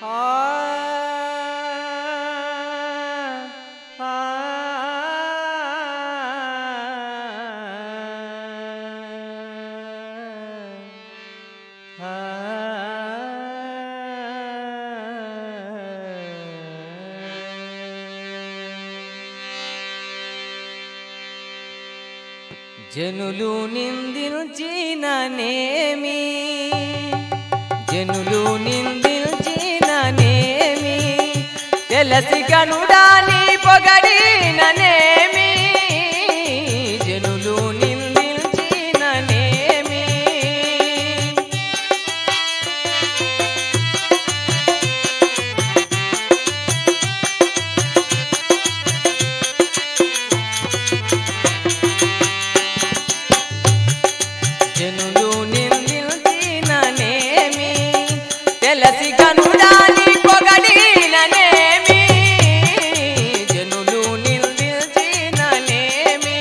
జనులు నిందించిననేమి జనులు నిందించిననేమి తెలసి గనుడాని పొగడిననేమి జనులు నిందించిననేమి జనులు నిందించిననేమి తెలసి గనుడాని పొగడిననేమి జనులు నిందించిననేమి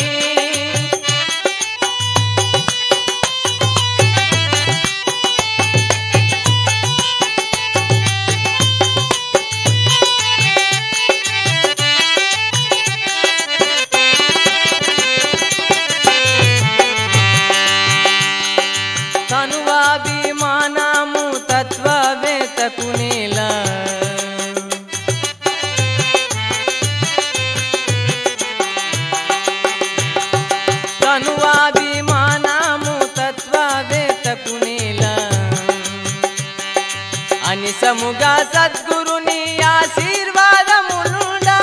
తనువాభిమానము తత్వవేత్తకునేలా తనువాభిమానము తత్వవేత్తకునేలా అనిసముగా సద్గురుని ఆశీర్వాదములుండా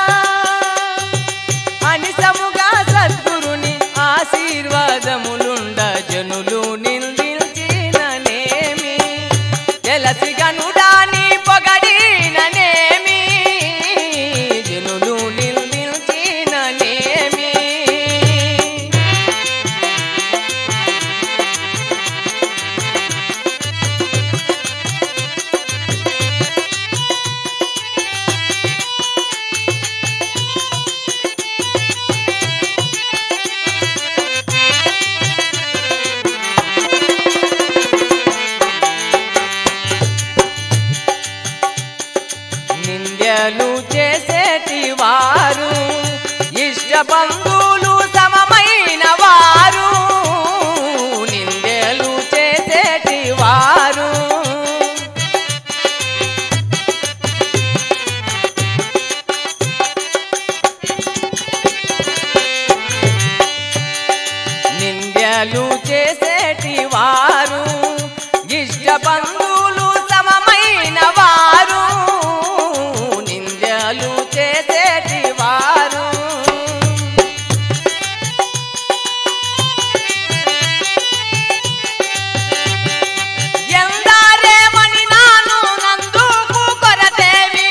అనిసముగా సద్గురుని ఆశీర్వాదములుండ జనులు నిందించిననేమి తెలసి గనుడాని పొగడిననేమి జనులు నిందించిననేమి నింద్యలు చేసేటి వారు ఇష్ట బంధువులు సమమైన వారు నిందెలు చేసేటి వారు నింద్యలు చేసేటి వారు ఇష్ట బంధువులు సమమైన వారు నింద్యలు చేసేటి వారు ఎందారేమని నాను నందుకు కొరతేవి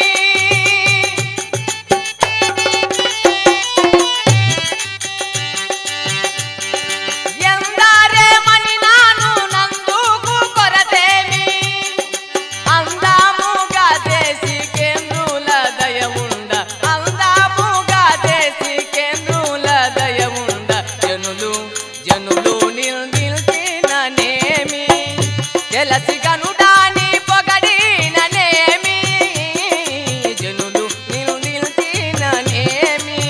ఎందారేమని నాను నందుకు కొరతేమి అందాముగా దేశి కేంద్రుల దయముండ అందాముగా దేశి కేంద్రుల దయముండ జనులు జనులు నిల్దిల్చిననేమి తెలసి గనుడాని పొగడిననేమి జనులు నిల్దిల్చిననేమి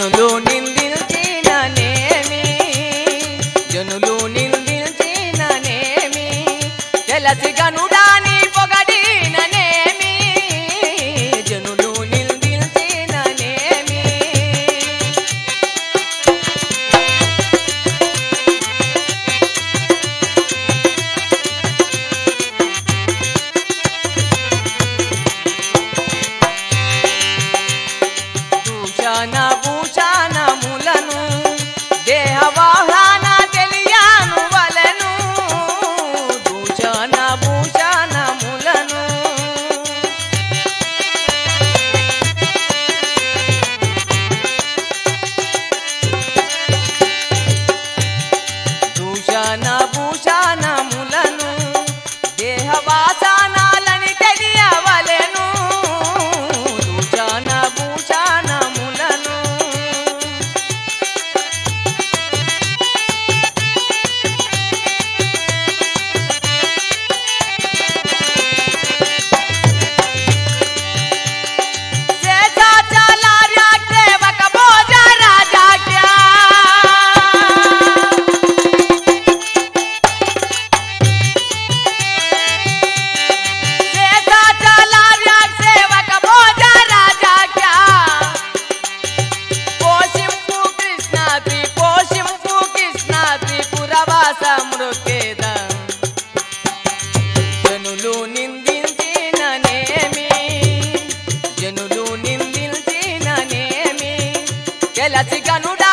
జనులు నిందించిననేమి జనులు నిందించిననేమి తెలసి గనుడాని పొగడిననేమి జనులు నిందించిననేమి దూషణ భూషణములను దేహవాహన తెలియను వలను దూషణ భూషణములను దూషణ భూషణములను దేహవాసనాలని తెలియవలెను దూషణ భూషణములను శేషాచలార్య సేవక భోజ రాజాజ్ఞ శేషాచలార్య సేవక భోజ రాజాజ్ఞ పోషింపు కృష్ణ త్రి పోషింపు కృష్ణ త్రిపురవాస మృకేద జనులు నిందించిననేమి జనులు నిందించిననేమి కెలసి గనుడ